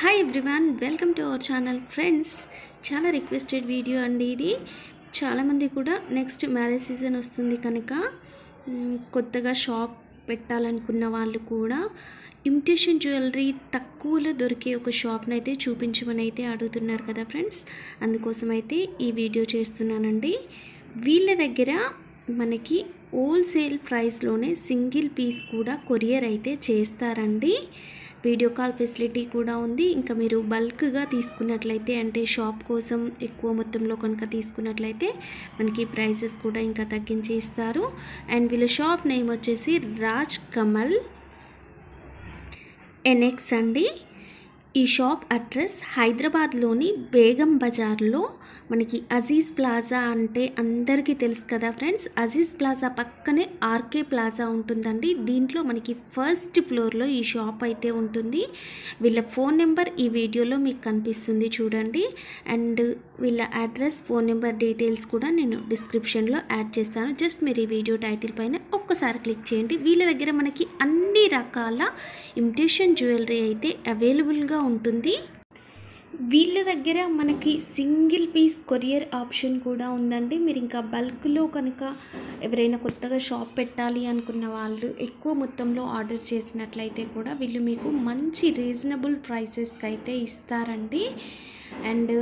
hi everyone welcome to our channel friends చాలా requested video అండి ఇది చాలామంది కూడా నెక్స్ట్ మ్యారేజ్ సీజన్ వస్తుంది కనుక మ్, కొత్తగా షాప్ పెట్టాలనుకున్న వాళ్ళు కూడా ఇమిటేషన్ జ్యువెలరీ తక్కువలో దొరికే ఒక షాప్ని అయితే చూపించమని అయితే అడుగుతున్నారు కదా ఫ్రెండ్స్ అందుకోసం అయితే ఈ వీడియో చేస్తున్నానండి వీళ్ళ దగ్గర మనకి హోల్సేల్ ప్రైస్లోనే సింగిల్ పీస్ కూడా కొరియర్ అయితే చేస్తారండి వీడియో కాల్ ఫెసిలిటీ కూడా ఉంది ఇంకా మీరు బల్క్గా తీసుకున్నట్లయితే అంటే షాప్ కోసం ఎక్కువ మొత్తంలో కనుక తీసుకున్నట్లయితే మనకి ప్రైసెస్ కూడా ఇంకా తగ్గించి ఇస్తారు అండ్ వీళ్ళ షాప్ నేమ్ వచ్చేసి రాజ్ కమల్ ఎన్ఎక్స్ అండి ఈ షాప్ అడ్రస్ హైదరాబాద్లోని బేగం బజార్లో మనకి అజీజ్ ప్లాజా అంటే అందరికీ తెలుసు కదా ఫ్రెండ్స్ అజీజ్ ప్లాజా పక్కనే ఆర్కే ప్లాజా ఉంటుందండి దీంట్లో మనకి ఫస్ట్ ఫ్లోర్లో ఈ షాప్ అయితే ఉంటుంది వీళ్ళ ఫోన్ నెంబర్ ఈ వీడియోలో మీకు కనిపిస్తుంది చూడండి అండ్ వీళ్ళ అడ్రస్ ఫోన్ నెంబర్ డీటెయిల్స్ కూడా నేను డిస్క్రిప్షన్లో యాడ్ చేస్తాను జస్ట్ మీరు ఈ వీడియో టైటిల్ పైన ఒక్కసారి క్లిక్ చేయండి వీళ్ళ దగ్గర మనకి అన్ని రకాల ఇమిటేషన్ జ్యువెలరీ అయితే అవైలబుల్గా ఉంటుంది వీళ్ళ దగ్గర మనకి సింగిల్ పీస్ కొరియర్ ఆప్షన్ కూడా ఉందండి మీరు ఇంకా బల్క్లో కనుక ఎవరైనా కొత్తగా షాప్ పెట్టాలి అనుకున్న వాళ్ళు ఎక్కువ మొత్తంలో ఆర్డర్ చేసినట్లయితే కూడా వీళ్ళు మీకు మంచి రీజనబుల్ ప్రైసెస్కి అయితే ఇస్తారండి అండ్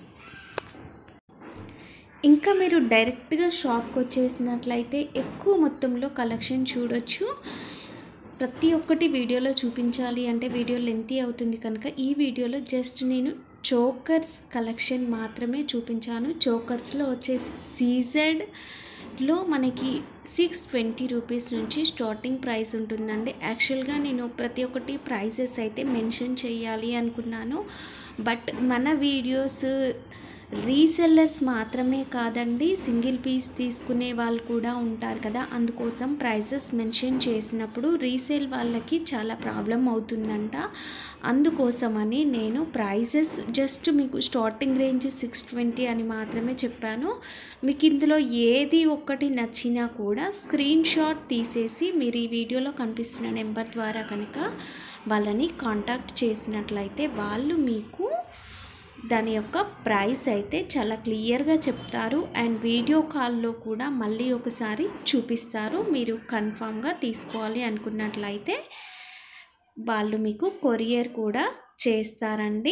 ఇంకా మీరు డైరెక్ట్గా షాప్కి వచ్చేసినట్లయితే ఎక్కువ మొత్తంలో కలెక్షన్ చూడొచ్చు ప్రతి ఒక్కటి వీడియోలో చూపించాలి అంటే వీడియో లెంతీ అవుతుంది కనుక ఈ వీడియోలో జస్ట్ నేను చోకర్స్ కలెక్షన్ మాత్రమే చూపించాను చోకర్స్లో వచ్చేసి సీజెడ్ లో మనకి సిక్స్ ట్వంటీ రూపీస్ నుంచి స్టార్టింగ్ ప్రైస్ ఉంటుందండి యాక్చువల్గా నేను ప్రతి ఒక్కటి ప్రైసెస్ అయితే మెన్షన్ చేయాలి అనుకున్నాను బట్ మన వీడియోస్ రీసెల్లర్స్ మాత్రమే కాదండి సింగిల్ పీస్ తీసుకునే వాళ్ళు కూడా ఉంటారు కదా అందుకోసం ప్రైసెస్ మెన్షన్ చేసినప్పుడు రీసేల్ వాళ్ళకి చాలా ప్రాబ్లం అవుతుందంట అందుకోసమని నేను ప్రైసెస్ జస్ట్ మీకు స్టార్టింగ్ రేంజ్ సిక్స్ ట్వంటీ అని మాత్రమే చెప్పాను మీకు ఇందులో ఏది ఒక్కటి నచ్చినా కూడా స్క్రీన్ షాట్ తీసేసి మీరు ఈ వీడియోలో కనిపిస్తున్న నెంబర్ ద్వారా కనుక వాళ్ళని కాంటాక్ట్ చేసినట్లయితే వాళ్ళు మీకు దాని యొక్క ప్రైస్ అయితే చాలా క్లియర్గా చెప్తారు అండ్ వీడియో కాల్లో కూడా మళ్ళీ ఒకసారి చూపిస్తారు మీరు కన్ఫామ్గా తీసుకోవాలి అనుకున్నట్లయితే వాళ్ళు మీకు కొరియర్ కూడా చేస్తారండి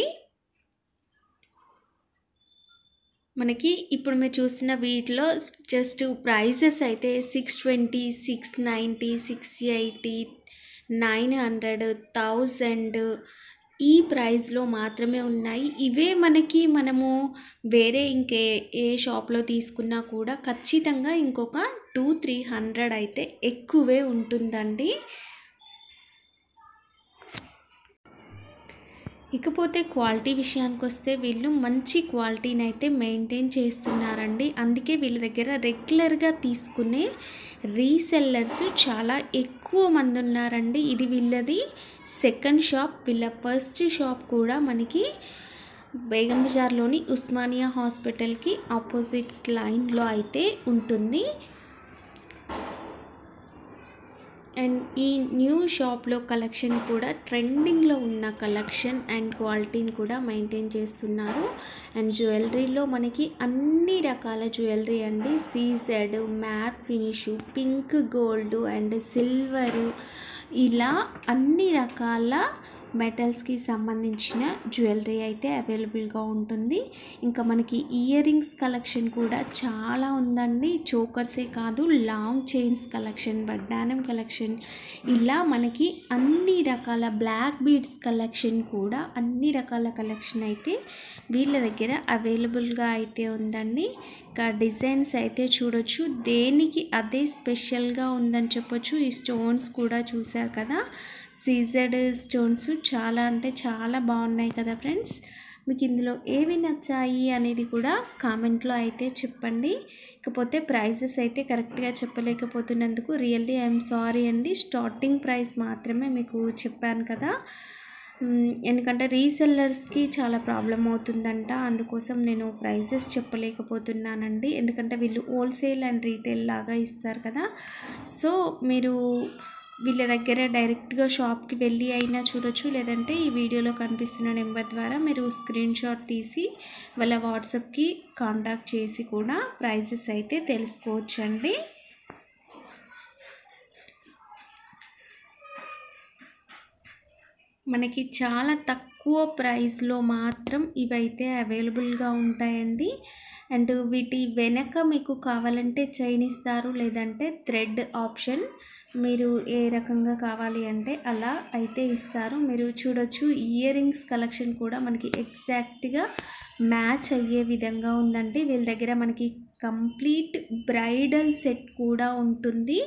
మనకి ఇప్పుడు మీరు చూస్తున్న వీటిలో జస్ట్ ప్రైసెస్ అయితే six twenty six ninety six eighty nine hundred thousand ఈ ప్రైస్లో మాత్రమే ఉన్నాయి ఇవే మనకి మనము వేరే ఇంకే ఏ షాప్లో తీసుకున్నా కూడా ఖచ్చితంగా ఇంకొక టూ త్రీ హండ్రెడ్ అయితే ఎక్కువే ఉంటుందండి ఇకపోతే క్వాలిటీ విషయానికి వస్తే వీళ్ళు మంచి క్వాలిటీని అయితే మెయింటైన్ చేస్తున్నారండి అందుకే వీళ్ళ దగ్గర రెగ్యులర్గా తీసుకునే రీసెల్లర్స్ చాలా ఎక్కువ మంది ఉన్నారండి ఇది వీళ్ళది సెకండ్ షాప్ వీళ్ళ ఫస్ట్ షాప్ కూడా మనకి బేగం బజార్లోని ఉస్మానియా హాస్పిటల్కి ఆపోజిట్ లైన్లో అయితే ఉంటుంది అండ్ ఈ న్యూ షాప్లో కలెక్షన్ కూడా ట్రెండింగ్లో ఉన్న కలెక్షన్ అండ్ క్వాలిటీని కూడా మెయింటైన్ చేస్తున్నారు అండ్ జ్యువెలరీలో మనకి అన్ని రకాల జ్యువెలరీ అండి CZ matte finish pink gold and silver ఇలా అన్ని రకాల మెటల్స్కి సంబంధించిన జ్యువెలరీ అయితే అవైలబుల్గా ఉంటుంది ఇంకా మనకి ఇయర్ రింగ్స్ కలెక్షన్ కూడా చాలా ఉందండి చోకర్సే కాదు లాంగ్ చైన్స్ కలెక్షన్ బడ్డానం కలెక్షన్ ఇలా మనకి అన్ని రకాల బ్లాక్ బీడ్స్ కలెక్షన్ కూడా అన్ని రకాల కలెక్షన్ అయితే వీళ్ళ దగ్గర అవైలబుల్గా అయితే ఉందండి ఇంకా డిజైన్స్ అయితే చూడొచ్చు దేనికి అదే స్పెషల్గా ఉందని చెప్పొచ్చు ఈ స్టోన్స్ కూడా చూశారు కదా సీజెడ్ స్టోన్స్ చాలా అంటే చాలా బాగున్నాయి కదా ఫ్రెండ్స్ మీకు ఇందులో ఏవి నచ్చాయి అనేది కూడా కామెంట్లో అయితే చెప్పండి ఇకపోతే ప్రైజెస్ అయితే కరెక్ట్గా చెప్పలేకపోతున్నందుకు రియల్లీ ఐఎమ్ సారీ అండి స్టార్టింగ్ ప్రైస్ మాత్రమే మీకు చెప్పాను కదా మ్, ఎందుకంటే రీసెల్లర్స్కి చాలా ప్రాబ్లం అవుతుందంట అందుకోసం నేను ప్రైజెస్ చెప్పలేకపోతున్నానండి ఎందుకంటే వీళ్ళు హోల్సేల్ అండ్ రీటైల్ లాగా ఇస్తారు కదా సో మీరు వీళ్ళ దగ్గర డైరెక్ట్గా షాప్కి వెళ్ళి అయినా చూడొచ్చు లేదంటే ఈ వీడియోలో కనిపిస్తున్న నెంబర్ ద్వారా మీరు స్క్రీన్ షాట్ తీసి వాళ్ళ వాట్సాప్కి కాంటాక్ట్ చేసి కూడా ప్రైజెస్ అయితే తెలుసుకోవచ్చండి మనకి చాలా తక్కువ ప్రైస్లో మాత్రం ఇవైతే అవైలబుల్గా ఉంటాయండి అండ్ వీటి వెనక మీకు కావాలంటే చైన్ ఇస్తారు లేదంటే థ్రెడ్ ఆప్షన్ మీరు ఏ రకంగా కావాలి అంటే అలా అయితే ఇస్తారు మీరు చూడొచ్చు ఇయర్ రింగ్స్ కలెక్షన్ కూడా మనకి ఎగ్జాక్ట్గా మ్యాచ్ అయ్యే విధంగా ఉందండి వీళ్ళ దగ్గర మనకి కంప్లీట్ బ్రైడల్ సెట్ కూడా ఉంటుంది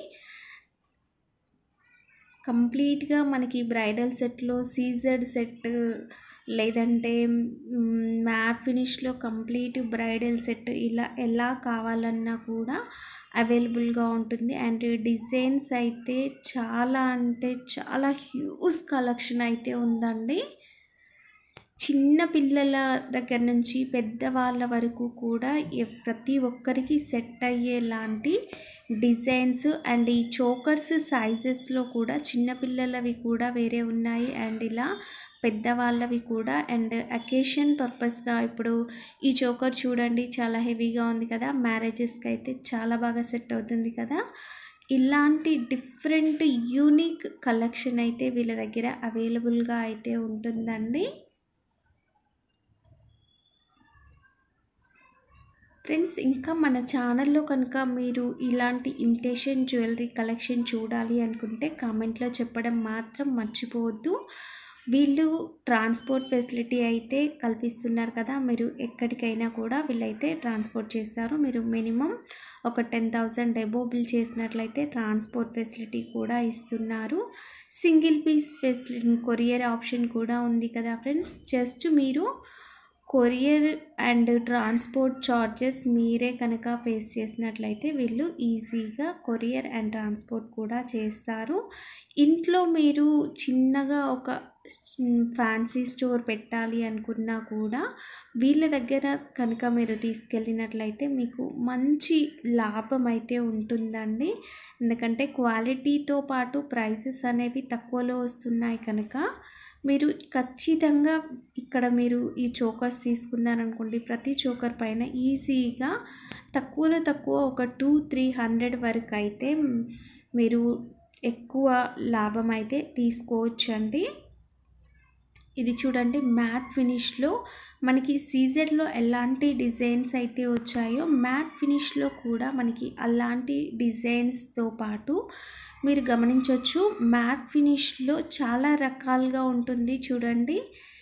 కంప్లీట్గా మనకి బ్రైడల్ సెట్లో సీజర్డ్ సెట్ లేదంటే మ్యాట్ ఫినిష్లో కంప్లీట్ బ్రైడల్ సెట్ ఇలా ఎలా కావాలన్నా కూడా అవైలబుల్గా ఉంటుంది అండ్ డిజైన్స్ అయితే చాలా అంటే చాలా హ్యూజ్ కలెక్షన్ అయితే ఉందండి చిన్న పిల్లల దగ్గర నుంచి పెద్దవాళ్ళ వరకు కూడా ప్రతి ఒక్కరికి సెట్ అయ్యేలాంటి డిజైన్స్ అండ్ ఈ చోకర్స్ సైజెస్లో కూడా చిన్నపిల్లలవి కూడా వేరే ఉన్నాయి అండ్ ఇలా పెద్దవాళ్ళవి కూడా అండ్ అకేషన్ పర్పస్గా ఇప్పుడు ఈ చోకర్ చూడండి చాలా హెవీగా ఉంది కదా మ్యారేజెస్కి అయితే చాలా బాగా సెట్ అవుతుంది కదా ఇలాంటి డిఫరెంట్ యూనిక్ కలెక్షన్ అయితే వీళ్ళ దగ్గర అవైలబుల్గా అయితే ఉంటుందండి ఫ్రెండ్స్ ఇంకా మన ఛానల్లో కనుక మీరు ఇలాంటి ఇమిటేషన్ జ్యువెలరీ కలెక్షన్ చూడాలి అనుకుంటే కామెంట్లో చెప్పడం మాత్రం మర్చిపోవద్దు వీళ్ళు ట్రాన్స్పోర్ట్ ఫెసిలిటీ అయితే కల్పిస్తున్నారు కదా మీరు ఎక్కడికైనా కూడా వీళ్ళైతే ట్రాన్స్పోర్ట్ చేస్తారు మీరు మినిమం ఒక టెన్ థౌజండ్ ఎబో బిల్ చేసినట్లయితే ట్రాన్స్పోర్ట్ ఫెసిలిటీ కూడా ఇస్తున్నారు single piece facility courier option కూడా ఉంది కదా ఫ్రెండ్స్ జస్ట్ మీరు కొరియర్ అండ్ ట్రాన్స్పోర్ట్ చార్జెస్ మీరే కనుక ఫేస్ చేసినట్లయితే వీళ్ళు ఈజీగా కొరియర్ అండ్ ట్రాన్స్పోర్ట్ కూడా చేస్తారు ఇంట్లో మీరు చిన్నగా ఒక ఫ్యాన్సీ స్టోర్ పెట్టాలి అనుకున్నా కూడా వీళ్ళ దగ్గర కనుక మీరు తీసుకెళ్ళినట్లయితే మీకు మంచి లాభం అయితే ఉంటుందండి ఎందుకంటే క్వాలిటీతో పాటు ప్రైసెస్ అనేవి తక్కువలో వస్తున్నాయి కనుక మీరు ఖచ్చితంగా ఇక్కడ మీరు ఈ చోకర్స్ తీసుకున్నారనుకోండి ప్రతి చోకర్ పైన ఈజీగా తక్కువలో తక్కువ ఒక టూ త్రీ హండ్రెడ్ వరకు అయితే మీరు ఎక్కువ లాభం అయితే తీసుకోవచ్చండి ఇది చూడండి మ్యాట్ ఫినిష్లో మనకి సీజర్లో ఎలాంటి డిజైన్స్ అయితే వచ్చాయో మ్యాట్ ఫినిష్లో కూడా మనకి అలాంటి డిజైన్స్తో పాటు మీరు గమనించవచ్చు మ్యాట్ ఫినిష్లో చాలా రకాలుగా ఉంటుంది చూడండి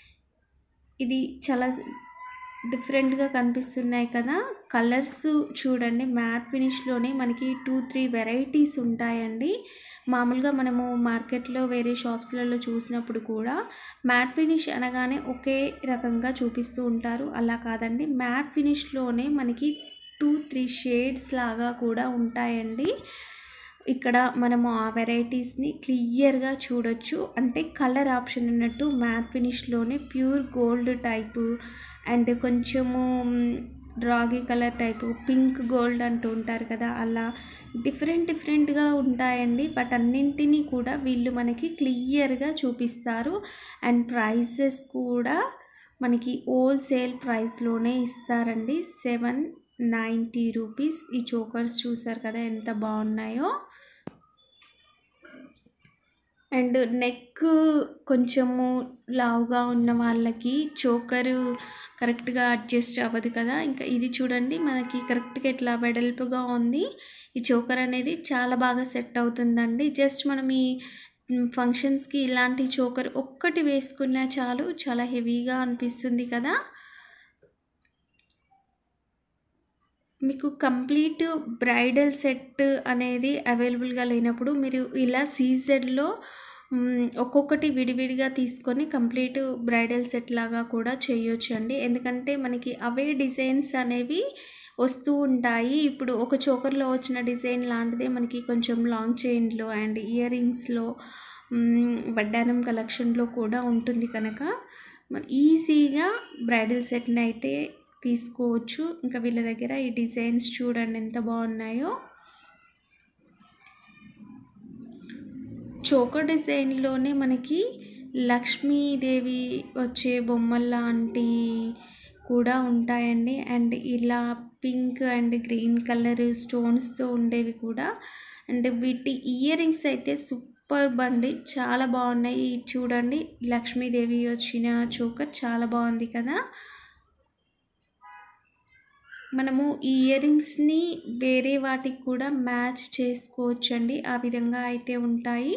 ఇది చాలా డిఫరెంట్గా కనిపిస్తున్నాయి కదా కలర్స్ చూడండి మ్యాట్ ఫినిష్లోనే మనకి టూ త్రీ వెరైటీస్ ఉంటాయండి మామూలుగా మనము మార్కెట్లో వేరే షాప్స్లలో చూసినప్పుడు కూడా మ్యాట్ ఫినిష్ అనగానే ఒకే రకంగా చూపిస్తూ ఉంటారు అలా కాదండి మ్యాట్ ఫినిష్లోనే మనకి టూ త్రీ షేడ్స్ లాగా కూడా ఉంటాయండి ఇక్కడ మనము ఆ వెరైటీస్ని క్లియర్గా చూడొచ్చు అంటే కలర్ ఆప్షన్ ఉన్నట్టు మ్యాట్ ఫినిష్లోనే ప్యూర్ గోల్డ్ టైపు అండ్ కొంచెము రాగి కలర్ టైపు పింక్ గోల్డ్ అంటూ ఉంటారు కదా అలా డిఫరెంట్ డిఫరెంట్గా ఉంటాయండి బట్ అన్నింటినీ కూడా వీళ్ళు మనకి క్లియర్గా చూపిస్తారు అండ్ ప్రైసెస్ కూడా మనకి హోల్సేల్ ప్రైస్లోనే ఇస్తారండి సెవెన్ నైంటీ రూపీస్ ఈ చోకర్స్ చూసారు కదా ఎంత బాగున్నాయో అండ్ నెక్ కొంచెము లావుగా ఉన్న వాళ్ళకి చోకరు కరెక్ట్గా అడ్జస్ట్ అవ్వదు కదా ఇంకా ఇది చూడండి మనకి కరెక్ట్గా ఇట్లా వెడల్పుగా ఉంది ఈ చోకర్ అనేది చాలా బాగా సెట్ అవుతుందండి జస్ట్ మనం ఈ ఫంక్షన్స్కి ఇలాంటి చోకర్ ఒక్కటి వేసుకున్నా చాలు చాలా హెవీగా అనిపిస్తుంది కదా మీకు కంప్లీట్ బ్రైడల్ సెట్ అనేది అవైలబుల్గా లేనప్పుడు మీరు ఇలా సీజన్లో ఒక్కొక్కటి విడివిడిగా తీసుకొని కంప్లీట్ బ్రైడల్ సెట్ లాగా కూడా చేయొచ్చు అండి ఎందుకంటే మనకి అవే డిజైన్స్ అనేవి వస్తూ ఉంటాయి ఇప్పుడు ఒక చోకర్లో వచ్చిన డిజైన్ లాంటిదే మనకి కొంచెం లాంగ్ చైన్లో అండ్ ఇయర్ రింగ్స్లో వడ్డానం కలెక్షన్లో కూడా ఉంటుంది కనుక ఈజీగా బ్రైడల్ సెట్ని అయితే తీసుకోవచ్చు ఇంకా వీళ్ళ దగ్గర ఈ డిజైన్స్ చూడండి ఎంత బాగున్నాయో చోకర్ డిజైన్లోనే మనకి లక్ష్మీదేవి వచ్చే బొమ్మల లాంటి కూడా ఉంటాయండి అండ్ ఇలా పింక్ అండ్ గ్రీన్ కలర్ స్టోన్స్తో ఉండేవి కూడా అండ్ వీటి ఇయర్ రింగ్స్ అయితే సూపర్ బండి చాలా బాగున్నాయి ఇది చూడండి లక్ష్మీదేవి వచ్చిన చోకర్ చాలా బాగుంది కదా మనము ఈ ఇయర్ రింగ్స్ని వేరే వాటికి కూడా మ్యాచ్ చేసుకోవచ్చండి ఆ విధంగా అయితే ఉంటాయి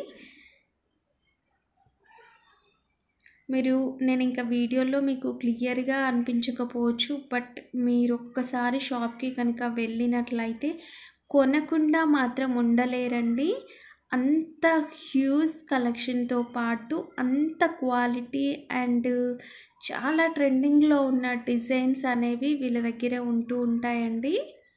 మీరు నేను ఇంకా వీడియోలో మీకు క్లియర్గా అనిపించకపోవచ్చు బట్ మీరు ఒక్కసారి షాప్కి కనుక వెళ్ళినట్లయితే కొనకుండా మాత్రం ఉండలేరండి అంత హ్యూజ్ కలెక్షన్తో పాటు అంత క్వాలిటీ అండ్ చాలా ట్రెండింగ్లో ఉన్న డిజైన్స్ అనేవి వీళ్ళ దగ్గర ఉంటూ ఉంటాయండి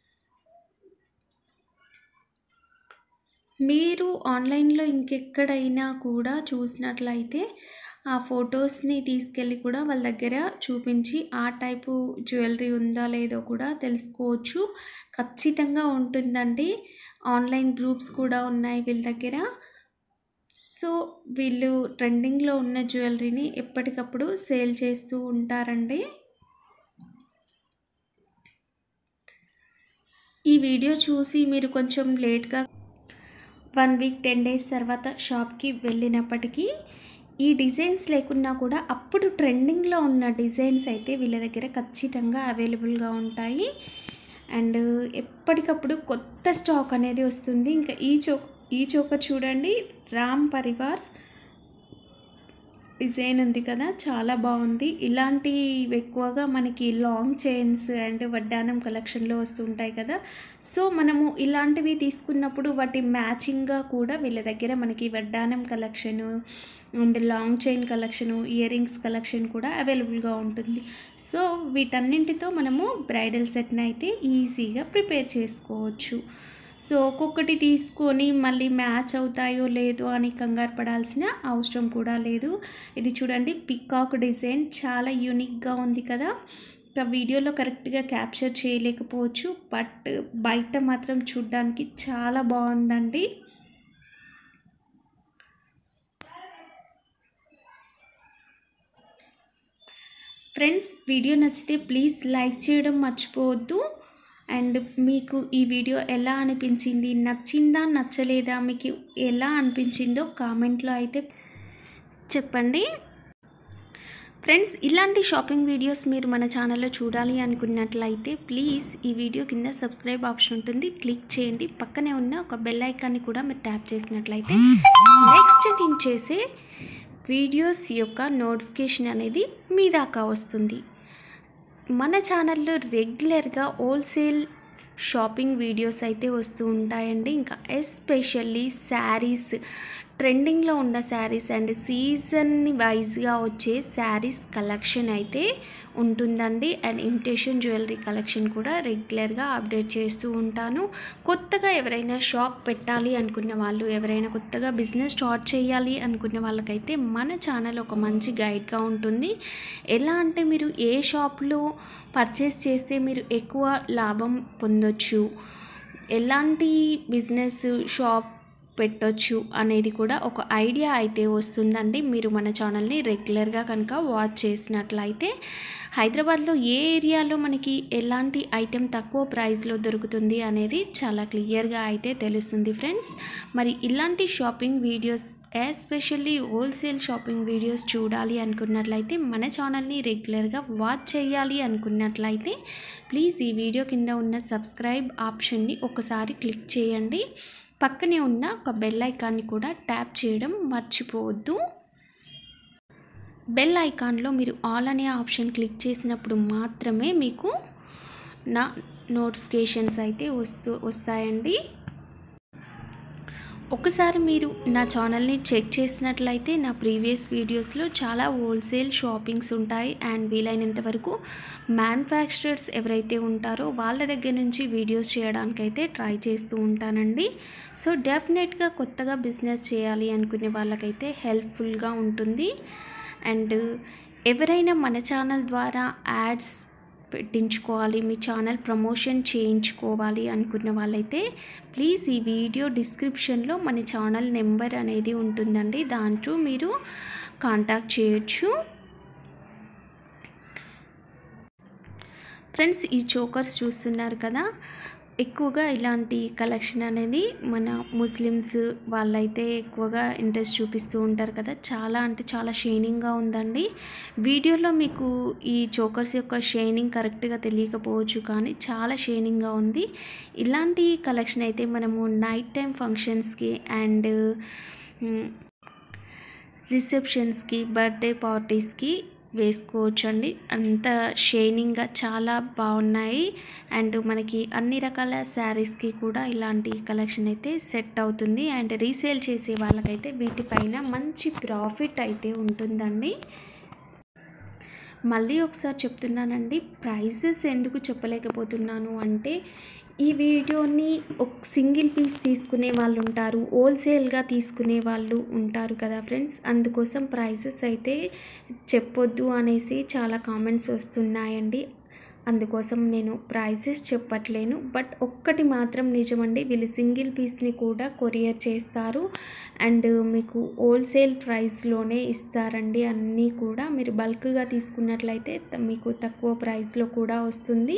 మీరు ఆన్లైన్లో ఇంకెక్కడైనా కూడా చూసినట్లయితే ఆ ఫొటోస్ని తీసుకెళ్ళి కూడా వాళ్ళ దగ్గర చూపించి ఆ టైపు జ్యువెలరీ ఉందా లేదో కూడా తెలుసుకోవచ్చు ఖచ్చితంగా ఉంటుందండి ఆన్లైన్ గ్రూప్స్ కూడా ఉన్నాయి వీళ్ళ దగ్గర సో వీళ్ళు ట్రెండింగ్లో ఉన్న జ్యువెలరీని ఎప్పటికప్పుడు సేల్ చేస్తూ ఉంటారండి ఈ వీడియో చూసి మీరు కొంచెం లేట్గా వన్ వీక్ టెన్ డేస్ తర్వాత షాప్కి వెళ్ళినప్పటికీ ఈ డిజైన్స్ లేకున్నా కూడా అప్పుడు ట్రెండింగ్లో ఉన్న డిజైన్స్ అయితే వీళ్ళ దగ్గర ఖచ్చితంగా అవైలబుల్గా ఉంటాయి అండ్ ఎప్పటికప్పుడు కొత్త స్టాక్ అనేది వస్తుంది ఇంకా ఈ చౌ ఈ చౌక చూడండి రామ్ పరివార్ డిజైన్ ఉంది కదా చాలా బాగుంది ఇలాంటివి ఎక్కువగా మనకి లాంగ్ చైన్స్ అండ్ వడ్డానం కలెక్షన్లో వస్తుంటాయి కదా సో మనము ఇలాంటివి తీసుకున్నప్పుడు వాటి మ్యాచింగ్గా కూడా వీళ్ళ దగ్గర మనకి వడ్డానం collection and long chain collection ear rings collection కూడా అవైలబుల్గా ఉంటుంది సో వీటన్నింటితో మనము బ్రైడల్ సెట్ని అయితే ఈజీగా ప్రిపేర్ చేసుకోవచ్చు సో ఒక్కొక్కటి తీసుకొని మళ్ళీ మ్యాచ్ అవుతాయో లేదో అని కంగారు పడాల్సిన అవసరం కూడా లేదు ఇది చూడండి పికాక్ డిజైన్ చాలా యూనిక్గా ఉంది కదా ఇంకా వీడియోలో కరెక్ట్గా క్యాప్చర్ చేయలేకపోవచ్చు బట్ బయట మాత్రం చూడ్డానికి చాలా బాగుందండి ఫ్రెండ్స్ వీడియో నచ్చితే ప్లీజ్ లైక్ చేయడం మర్చిపోవద్దు అండ్ మీకు ఈ వీడియో ఎలా అనిపించింది నచ్చిందా నచ్చలేదా మీకు ఎలా అనిపించిందో కామెంట్లో అయితే చెప్పండి ఫ్రెండ్స్ ఇలాంటి షాపింగ్ వీడియోస్ మీరు మన ఛానల్లో చూడాలి అనుకున్నట్లయితే ప్లీజ్ ఈ వీడియో కింద సబ్స్క్రైబ్ ఆప్షన్ ఉంటుంది క్లిక్ చేయండి పక్కనే ఉన్న ఒక బెల్ ఐకాన్ని కూడా మీరు ట్యాప్ చేసినట్లయితే నెక్స్ట్ నేను చేసే వీడియోస్ యొక్క నోటిఫికేషన్ అనేది మీ దాకా వస్తుంది మన ఛానల్లో రెగ్యులర్గా హోల్సేల్ షాపింగ్ వీడియోస్ అయితే వస్తూ ఉంటాయండి ఇంకా ఎస్పెషల్లీ శారీస్ ట్రెండింగ్లో ఉన్న శారీస్ అండ్ సీజన్ వైజ్గా వచ్చే శారీస్ కలెక్షన్ అయితే ఉంటుందండి అండ్ ఇమిటేషన్ జ్యువెలరీ కలెక్షన్ కూడా రెగ్యులర్గా అప్డేట్ చేస్తూ ఉంటాను కొత్తగా ఎవరైనా షాప్ పెట్టాలి అనుకున్న వాళ్ళు ఎవరైనా కొత్తగా బిజినెస్ స్టార్ట్ చేయాలి అనుకున్న వాళ్ళకైతే మన ఛానల్ ఒక మంచి గైడ్గా ఉంటుంది ఎలా అంటే మీరు ఏ షాప్లో పర్చేస్ చేస్తే మీరు ఎక్కువ లాభం పొందొచ్చు ఎలాంటి బిజినెస్ షాప్ పెట్టొచ్చు అనేది కూడా ఒక ఐడియా అయితే వస్తుందండి మీరు మన ఛానల్ని రెగ్యులర్గా కనుక వాచ్ చేసినట్లయితే హైదరాబాద్లో ఏ ఏరియాలో మనకి ఎలాంటి ఐటెం తక్కువ ప్రైస్లో దొరుకుతుంది అనేది చాలా క్లియర్గా అయితే తెలుస్తుంది ఫ్రెండ్స్ మరి ఇలాంటి shopping videos especially wholesale shopping videos చూడాలి అనుకున్నట్లయితే మన ఛానల్ని రెగ్యులర్గా వాచ్ చేయాలి అనుకున్నట్లయితే ప్లీజ్ ఈ వీడియో కింద ఉన్న సబ్స్క్రైబ్ ఆప్షన్ని ఒకసారి క్లిక్ చేయండి పక్కనే ఉన్న ఒక బెల్ ఐకాన్ని కూడా ట్యాప్ చేయడం మర్చిపోవద్దు బెల్ ఐకాన్లో మీరు ఆల్ అనే ఆప్షన్ క్లిక్ చేసినప్పుడు మాత్రమే మీకు నా నోటిఫికేషన్స్ అయితే వస్తూ వస్తాయండి ఒకసారి మీరు నా ఛానల్ని చెక్ చేసినట్లయితే నా ప్రీవియస్ వీడియోస్లో చాలా హోల్సేల్ షాపింగ్స్ ఉంటాయి అండ్ వీలైనంత వరకు మ్యానుఫ్యాక్చరర్స్ ఎవరైతే ఉంటారో వాళ్ళ దగ్గర నుంచి వీడియోస్ చేయడానికైతే ట్రై చేస్తూ ఉంటానండి సో డెఫినెట్గా కొత్తగా బిజినెస్ చేయాలి అనుకునే వాళ్ళకైతే హెల్ప్ఫుల్గా ఉంటుంది అండ్ ఎవరైనా మన ఛానల్ ద్వారా యాడ్స్ పెట్టించుకోవాలి మీ ఛానల్ ప్రమోషన్ చేయించుకోవాలి అనుకున్న వాళ్ళైతే ప్లీజ్ ఈ వీడియో డిస్క్రిప్షన్లో మన ఛానల్ నెంబర్ అనేది ఉంటుందండి దాంట్లో మీరు కాంటాక్ట్ చేయొచ్చు ఫ్రెండ్స్ ఈ చోకర్స్ చూస్తున్నారు కదా ఎక్కువగా ఇలాంటి కలెక్షన్ అనేది మన ముస్లిమ్స్ వాళ్ళైతే ఎక్కువగా ఇంట్రెస్ట్ చూపిస్తూ ఉంటారు కదా చాలా అంటే చాలా షైనింగ్గా ఉందండి వీడియోలో మీకు ఈ చోకర్స్ యొక్క షైనింగ్ కరెక్ట్గా తెలియకపోవచ్చు కానీ చాలా షైనింగ్గా ఉంది ఇలాంటి కలెక్షన్ అయితే మనము నైట్ టైం ఫంక్షన్స్కి అండ్ రిసెప్షన్స్కి బర్త్డే పార్టీస్కి వేసుకోవచ్చు అండి అంత షైనింగ్గా చాలా బాగున్నాయి అండ్ మనకి అన్ని రకాల శారీస్కి కూడా ఇలాంటి కలెక్షన్ అయితే సెట్ అవుతుంది అండ్ రీసేల్ చేసే వాళ్ళకైతే వీటిపైన మంచి ప్రాఫిట్ అయితే ఉంటుందండి మళ్ళీ ఒకసారి చెప్తున్నానండి ప్రైసెస్ ఎందుకు చెప్పలేకపోతున్నాను అంటే ఈ వీడియోని ఒక సింగిల్ పీస్ తీసుకునే వాళ్ళు ఉంటారు హోల్సేల్గా తీసుకునే వాళ్ళు ఉంటారు కదా ఫ్రెండ్స్ అందుకోసం ప్రైసెస్ అయితే చెప్పొద్దు అనేసి చాలా కామెంట్స్ వస్తున్నాయండి అందుకోసం నేను ప్రైసెస్ చెప్పట్లేను బట్ ఒక్కటి మాత్రం నిజమండి వీళ్ళు సింగిల్ పీస్ని కూడా కొరియర్ చేస్తారు అండ్ మీకు హోల్సేల్ ప్రైస్లోనే ఇస్తారండి అన్నీ కూడా మీరు బల్క్గా తీసుకున్నట్లయితే మీకు తక్కువ ప్రైస్లో కూడా వస్తుంది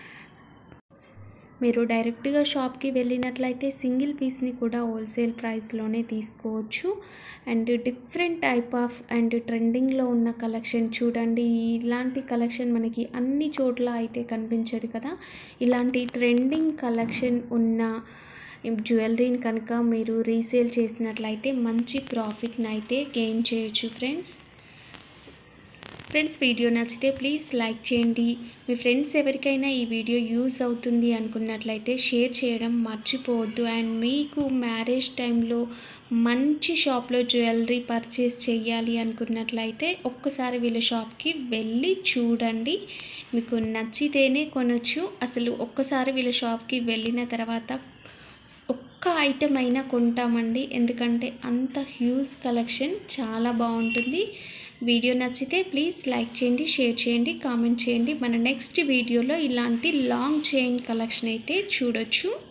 మీరు డైరెక్ట్గా షాప్కి వెళ్ళినట్లయితే సింగిల్ పీస్ని కూడా హోల్సేల్ ప్రైస్లోనే తీసుకోవచ్చు and different type of and ట్రెండింగ్లో ఉన్న కలెక్షన్ చూడండి ఇలాంటి కలెక్షన్ మనకి అన్ని చోట్ల అయితే కనిపించదు కదా ఇలాంటి ట్రెండింగ్ కలెక్షన్ ఉన్న జ్యువెలరీని కనుక మీరు రీసేల్ చేసినట్లయితే మంచి ప్రాఫిట్ని అయితే గెయిన్ చేయొచ్చు ఫ్రెండ్స్ ఫ్రెండ్స్ వీడియో నచ్చితే ప్లీజ్ లైక్ చేయండి మీ ఫ్రెండ్స్ ఎవరికైనా ఈ వీడియో యూస్ అవుతుంది అనుకున్నట్లయితే షేర్ చేయడం మర్చిపోవద్దు అండ్ మీకు మ్యారేజ్ టైంలో మంచి షాప్లో జ్యువెలరీ పర్చేస్ చేయాలి అనుకున్నట్లయితే ఒక్కసారి వీళ్ళ షాప్కి వెళ్ళి చూడండి మీకు నచ్చితేనే కొనొచ్చు అసలు ఒక్కసారి వీళ్ళ షాప్కి వెళ్ళిన తర్వాత ఒక్క ఐటెం అయినా కొంటామండి ఎందుకంటే అంత హ్యూజ్ కలెక్షన్ చాలా బాగుంటుంది వీడియో నచ్చితే ప్లీజ్ లైక్ చేయండి షేర్ చేయండి కామెంట్ చేయండి మన నెక్స్ట్ వీడియోలో ఇలాంటి లాంగ్ చైన్ కలెక్షన్ అయితే చూడొచ్చు